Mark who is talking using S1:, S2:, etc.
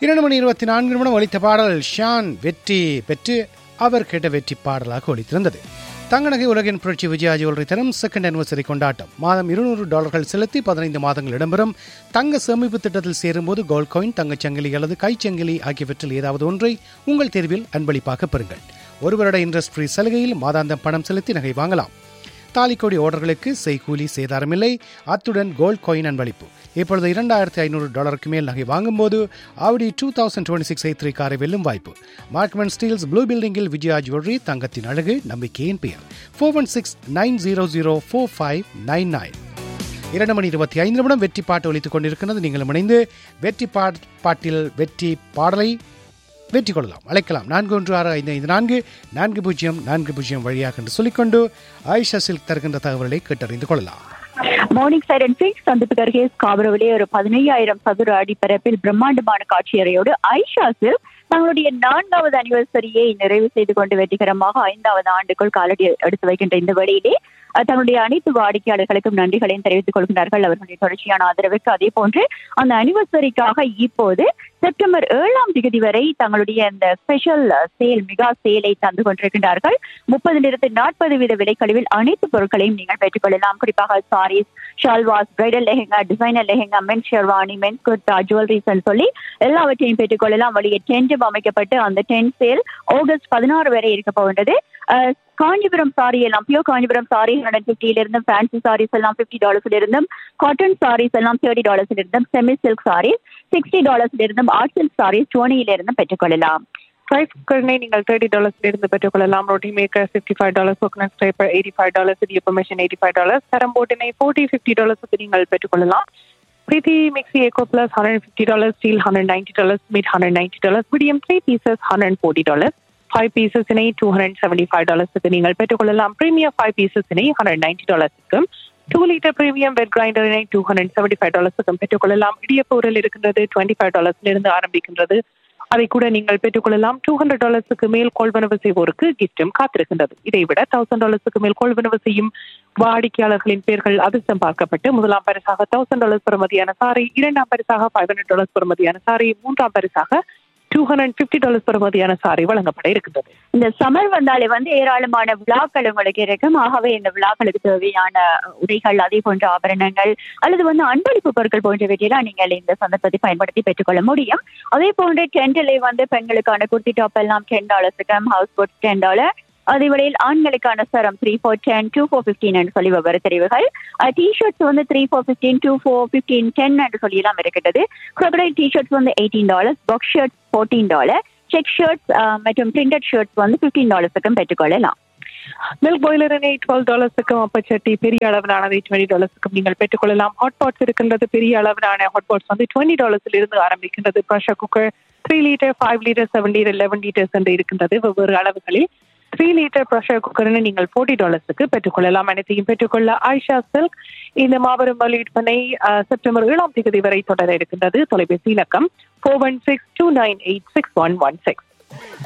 S1: இரண்டு மணி இருபத்தி நான்கு நிமிடம் ஒலித்த பாடல் ஷான் வெற்றி பெற்று அவர் கேட்ட வெற்றி பாடலாக ஒலித்திருந்தது தங்கநகை உலகின் புரட்சி விஜயா ஜுவல்லரி தரும் செகண்ட் அனிவர்சரி கொண்டாட்டம் மாதம் இருநூறு டாலர்கள் செலுத்தி பதினைந்து மாதங்கள் இடம்பெறும் தங்க சேமிப்பு திட்டத்தில் சேரும்போது கோல்ட் காயின் தங்கச்சங்கிலி அல்லது கைச்சங்கிலி ஆகியவற்றில் ஏதாவது ஒன்றை உங்கள் தேர்வில் அன்பளிப்பாக பெறுங்கள் ஒரு வருட இன்ட்ரெஸ்ட் ஃப்ரீ சலுகையில் மாதாந்தம் பணம் செலுத்தி நகை வாங்கலாம் தாலிக்கோடி ஆர்டர்களுக்கு செய்கூலி சேதாரமில்லை அத்துடன் கோல்ட் காயின் அன்பளிப்பு இப்பொழுது இரண்டாயிரத்தி ஐநூறு டாலருக்கு மேல் நகை வாங்கும்போது Audi two thousand twenty six eight three காரை வெல்லும் வாய்ப்பு மார்க்மன் ஸ்டீல்ஸ் ப்ளூ பில்டிங்கில் விஜயா ஜுவல்லரி தங்கத்தின் அழகு நம்பிக்கையின் பெயர் four one six nine zero zero four five nine nine இரண்டு மணி இருபத்தி ஐந்து நிமிடம் வெற்றி பாட்டு ஒலித்துக் கொண்டிருக்கிறது நீங்களும் இணைந்து வெற்றி பாட் பாட்டில் வெற்றி பாடலை வெற்றி கொள்ளலாம் அழைக்கலாம் நான்கு ஒன்று ஆறு ஐந்து ஐந்து நான்கு நான்கு பூஜ்ஜியம் நான்கு பூஜ்ஜியம் வழியாக என்று சொல்லிக்கொண்டு ஆயிஷா சில்க் தருகின்ற தகவல்களை கேட்டறிந்து கொள்ளலாம்
S2: மார்னிங் சைரன் பிக்ஸ் சந்திப்பு அருகே ஸ்காபரோவிலே ஒரு பதினையாயிரம் சதுர அடி பரப்பில் பிரம்மாண்டமான காட்சியறையோடு ஐஷா சில்க் தங்களுடைய நான்காவது அனிவர்சரியை நிறைவு செய்து கொண்டு வெற்றிகரமாக ஐந்தாவது ஆண்டுக்குள் காலடி எடுத்து வைக்கின்ற இந்த வேளையிலே அஹ், தங்களுடைய அனைத்து வாடிக்கையாளர்களுக்கும் நன்றிகளையும் தெரிவித்துக் கொள்கிறார்கள் அவர்களுடைய தொடர்ச்சியான ஆதரவுக்கு அதே போன்று அந்த அனிவர்சரிக்காக இப்போது செப்டம்பர் ஏழாம் தேதி வரை தங்களுடைய அந்த ஸ்பெஷல் சேல் மெகா சேலை தந்து கொண்டிருக்கின்றார்கள் முப்பதிலிருந்து நாற்பது வீத விலைக்கழிவில் அனைத்து பொருட்களையும் நீங்கள் பெற்றுக்கொள்ளலாம் குறிப்பாக saris shalwars bridal lehenga designer lehenga men sherwani men kurta jewelleries சொல்லி எல்லாவற்றையும் பெற்றுக்கொள்ளலாம் வழியே டென்ட் அமைக்கப்பட்டு அந்த டென்ட் சேல் ஆகஸ்ட் பதினாறு வரை இருக்க போகின்றது அஹ், காஞ்சிபுரம் சாரி எல்லாம் பியூர் காஞ்சிபுரம் சாரி ஹண்ட்ரட் பிப்டியில இருந்தும் ஃபேன்சி சாரீஸ் எல்லாம் பிப்டி டாலர்ஸ்ல இருந்தும் காட்டன் சாரீஸ் எல்லாம் தேர்ட்டி டாலர்ஸ்ல இருந்தும் செமி சில்க் சாரீஸ் சிக்ஸ்டி டாலர்ஸ்ல இருந்தும் ஆர்ட் சில்க் சாரீஸ் டுவெண்ட்டியில இருந்தும் பெற்றுக்கொள்ளலாம்
S3: ரைஸ் குக்கர்னை நீங்கள் தேர்ட்டி டாலர்ஸ்ல இருந்து பெற்றுக்கொள்ளலாம் roti maker fifty five dollars coconut scraper eighty five dollars இடியப்ப மிஷின் எயிட்டி ஃபைவ் டாலர்ஸ் தரம் போட்டினை ஃபோர்ட்டி ஃபிஃப்டி டாலர்ஸுக்கு நீங்கள் பெற்றுக்கொள்ளலாம் Preethi mixie eco plus hundred fifty dollars steel hundred ninety dollars mid hundred ninety dollars medium three pieces hundred forty dollars five பீசஸினை two hundred seventy five டாலர்ஸுக்கு நீங்கள் பெற்றுக்கொள்ளலாம் premium five பீசஸினை ஹண்ட்ரட் நைன்டி டாலர்ஸுக்கும் two litre premium wet கிரைண்டரினை two hundred seventy five டாலர்ஸுக்கும் பெற்றுக்கொள்ளலாம் இடியப்ப உரல் இருக்கின்றது டுவெண்ட்டி ஃபைவ் டாலர்ஸ்ல இருந்து ஆரம்பிக்கின்றது அதை கூட நீங்கள் பெற்றுக்கொள்ளலாம் டூ ஹண்ட்ரட் டாலர்ஸுக்கு மேல் கொள்வனவு செய்வோருக்கு கிஃப்டும் காத்திருக்கின்றது இதை விட தௌசண்ட் டாலர்ஸுக்கு மேல் கொள்வனவு செய்யும் வாடிக்கையாளர்களின் பெயர்கள் அதிர்ஷ்டம் பார்க்கப்பட்டு முதலாம் பரிசாக தௌசண்ட் டாலர்ஸ் பெறுமதியான சாரி இரண்டாம் பரிசாக ஃபைவ் ஹண்ட்ரட் டாலர்ஸ் பெறுமதியான சாரி மூன்றாம் பரிசாக டூ ஹண்ட்ரட் பிப்டி டாலர்ஸ் பெறுமதியான சாரி வழங்கப்பட இருக்கின்றது
S2: இந்த சம்மர் வந்தாலே வந்து ஏராளமான விழாக்கள் உங்களுக்கு இருக்கும் ஆகவே இந்த விழாக்களுக்கு தேவையான உடைகள் அதே போன்ற ஆபரணங்கள் அல்லது வந்து அன்பளிப்பு பொருட்கள் போன்றவற்றையெல்லாம் நீங்கள் இந்த சந்தர்ப்பத்தை பயன்படுத்தி பெற்றுக்கொள்ள முடியும் அதே போன்று டென்டிலே வந்து பெண்களுக்கான குர்த்தி டாப் எல்லாம் டென் டாலர்ஸுக்கு ஹவுஸ் கோட் டென் டாலர் அதே வேளையில் ஆண்களுக்கான சரம் three four ten two four fifteen என்று சொல்லி வெவ்வேறு தெரிவுகள் டிஷர்ட்ஸ் வந்து three four fifteen two four fifteen ten என்று சொல்லி எல்லாம் இருக்கிறது crocodile டிஷர்ட்ஸ் வந்து eighteen dollars box shirts fourteen dollar check shirts மற்றும் பிரிண்டட் ஷர்ட்ஸ் வந்து ஃபிஃப்டீன் டாலர்ஸுக்கும் பெற்றுக்கொள்ளலாம்
S3: மில்க் பாய்லரினை டுவெல் டாலர்ஸுக்கும் அப்பச்சட்டி பெரிய அளவிலானதை டுவெண்ட்டி டாலர்ஸுக்கும் நீங்கள் பெற்றுக்கொள்ளலாம் ஹாட் பாட்ஸ் இருக்கின்றது பெரிய அளவிலான ஹாட் பாட்ஸ் வந்து டுவெண்ட்டி டாலர்ஸ்ல இருந்து ஆரம்பிக்கின்றது pressure cooker three litre five litre seven litre eleven litres என்று இருக்கின்றது வெவ்வேறு அளவுகளில் த்ரீ லிட்டர் ப்ரெஷர் குக்கர்னு நீங்கள் ஃபோர்ட்டி டாலர்ஸுக்கு பெற்றுக்கொள்ளலாம் அனைத்தையும் பெற்றுக்கொள்ள ஆயிஷா சில்க் இந்த மாபெரும் வெளியிட்பனை செப்டம்பர் ஏழாம் தேதி வரை தொடர இருக்கின்றது தொலைபேசி இலக்கம் four one six two nine eight six one one six